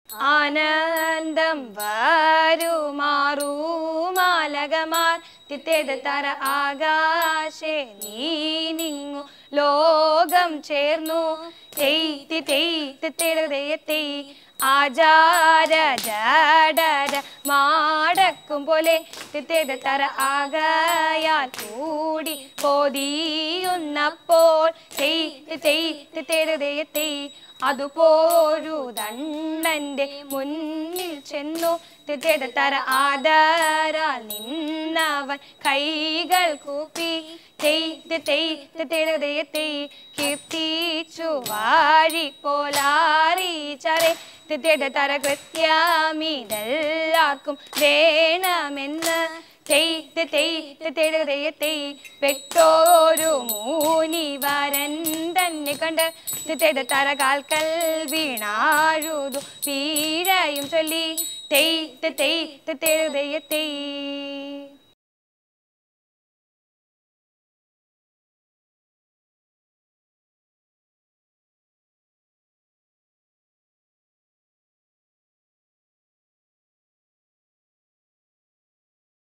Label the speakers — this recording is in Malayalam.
Speaker 1: ആനന്ദം വരുമാറൂ മാലകമാർ തിത്തേത തറ ആകാശേ നീ നിങ്ങു ലോകം ചേർന്നു തെയ്ത്തി തെയ്ത്ത് തെഴുതയത്തെ ആചാര ജഡര മാടക്കും പോലെ തിത്തേത തറ ആകയാൽ കൂടി പോതിയുന്നപ്പോൾ തെയ്ത്ത് തെയ്ത്ത് തെഴുതയത്തെ അതുപോരു ദണ്ണന്റെ മുന്നിൽ ചെന്നു തിത്തേത തറ ആദരാൽ നിന്നവൻ കൈകൾ കൂപ്പി തെയ്ത്ത് തെയ്ത്ത് തെഴുതയത്തെ കീർത്തിച്ചു വാഴി പോലാറിച്ചറെ തിത്തേത തറ കൃത്യമിതെല്ലാവർക്കും വേണമെന്ന് തെയ്ത്ത് തെയ്ത്ത് തെഴുതയത്തെ പെട്ടോരു മൂനിവരൻ തന്നെ കണ്ട് തിത്തേത തറ കാൽക്കൽ വീണാഴുതു വീഴയും ചൊല്ലി തെയ്ത്ത് തെയ്ത്ത് തെഴുതയത്തെ